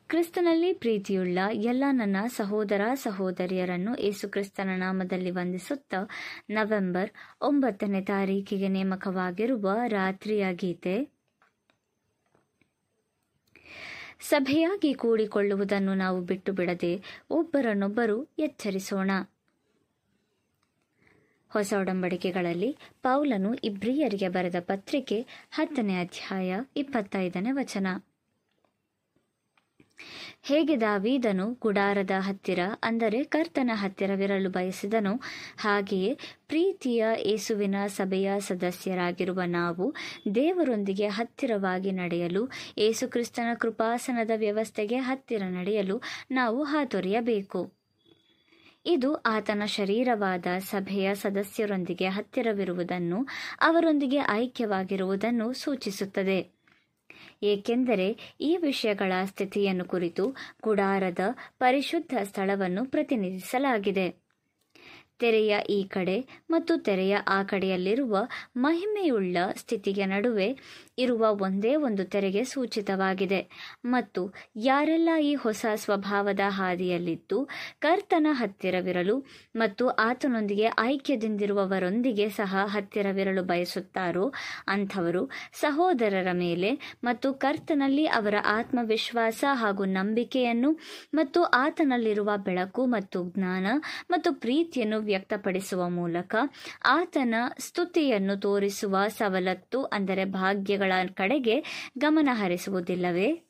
ಕ್ರಿಸ್ತನಲ್ಲಿ ಪ್ರೀತಿಯುಳ್ಳ ಎಲ್ಲ ನನ್ನ ಸಹೋದರ ಸಹೋದರಿಯರನ್ನು ಯೇಸುಕ್ರಿಸ್ತನ ನಾಮದಲ್ಲಿ ವಂದಿಸುತ್ತಾ ನವೆಂಬರ್ ಒಂಬತ್ತನೇ ತಾರೀಕಿಗೆ ನೇಮಕವಾಗಿರುವ ರಾತ್ರಿಯ ಗೀತೆ ಸಭೆಯಾಗಿ ಕೂಡಿಕೊಳ್ಳುವುದನ್ನು ನಾವು ಬಿಟ್ಟು ಬಿಡದೆ ಒಬ್ಬರನ್ನೊಬ್ಬರು ಎಚ್ಚರಿಸೋಣ ಹೊಸ ಒಡಂಬಡಿಕೆಗಳಲ್ಲಿ ಪೌಲನು ಇಬ್ರಿಯರಿಗೆ ಬರೆದ ಪತ್ರಿಕೆ ಹತ್ತನೇ ಅಧ್ಯಾಯ ಇಪ್ಪತ್ತೈದನೇ ವಚನ ಹೇಗೆ ದಾವೀದನು ಗುಡಾರದ ಹತ್ತಿರ ಅಂದರೆ ಕರ್ತನ ಹತ್ತಿರವಿರಲು ಬಯಸಿದನು ಹಾಗೆಯೇ ಪ್ರೀತಿಯ ಯೇಸುವಿನ ಸಭೆಯ ಸದಸ್ಯರಾಗಿರುವ ನಾವು ದೇವರೊಂದಿಗೆ ಹತ್ತಿರವಾಗಿ ನಡೆಯಲು ಯೇಸುಕ್ರಿಸ್ತನ ಕೃಪಾಸನದ ವ್ಯವಸ್ಥೆಗೆ ಹತ್ತಿರ ನಡೆಯಲು ನಾವು ಹಾತೊರೆಯಬೇಕು ಇದು ಆತನ ಶರೀರವಾದ ಸಭೆಯ ಸದಸ್ಯರೊಂದಿಗೆ ಹತ್ತಿರವಿರುವುದನ್ನು ಅವರೊಂದಿಗೆ ಐಕ್ಯವಾಗಿರುವುದನ್ನು ಸೂಚಿಸುತ್ತದೆ ಏಕೆಂದರೆ ಈ ವಿಷಯಗಳ ಸ್ಥಿತಿಯನ್ನು ಕುರಿತು ಗುಡಾರದ ಪರಿಶುದ್ಧ ಸ್ಥಳವನ್ನು ಪ್ರತಿನಿಧಿಸಲಾಗಿದೆ ತೆರೆಯ ಈ ಕಡೆ ಮತ್ತು ತೆರೆಯ ಆ ಕಡೆಯಲ್ಲಿರುವ ಮಹಿಮೆಯುಳ್ಳ ಸ್ಥಿತಿಯ ನಡುವೆ ಇರುವ ಒಂದೇ ಒಂದು ತೆರೆಗೆ ಸೂಚಿತವಾಗಿದೆ ಮತ್ತು ಯಾರೆಲ್ಲ ಈ ಹೊಸ ಸ್ವಭಾವದ ಹಾದಿಯಲ್ಲಿದ್ದು ಕರ್ತನ ಹತ್ತಿರವಿರಲು ಮತ್ತು ಆತನೊಂದಿಗೆ ಐಕ್ಯದಿಂದಿರುವವರೊಂದಿಗೆ ಸಹ ಹತ್ತಿರವಿರಲು ಬಯಸುತ್ತಾರೋ ಅಂಥವರು ಸಹೋದರರ ಮೇಲೆ ಮತ್ತು ಕರ್ತನಲ್ಲಿ ಅವರ ಆತ್ಮವಿಶ್ವಾಸ ಹಾಗೂ ನಂಬಿಕೆಯನ್ನು ಮತ್ತು ಆತನಲ್ಲಿರುವ ಬೆಳಕು ಮತ್ತು ಜ್ಞಾನ ಮತ್ತು ಪ್ರೀತಿಯನ್ನು ವ್ಯಕ್ತಪಡಿಸುವ ಮೂಲಕ ಆತನ ಸ್ತುತಿಯನ್ನು ತೋರಿಸುವ ಸವಲತ್ತು ಅಂದರೆ ಭಾಗ್ಯಗಳ ಕಡೆಗೆ ಗಮನ ಹರಿಸುವುದಿಲ್ಲವೇ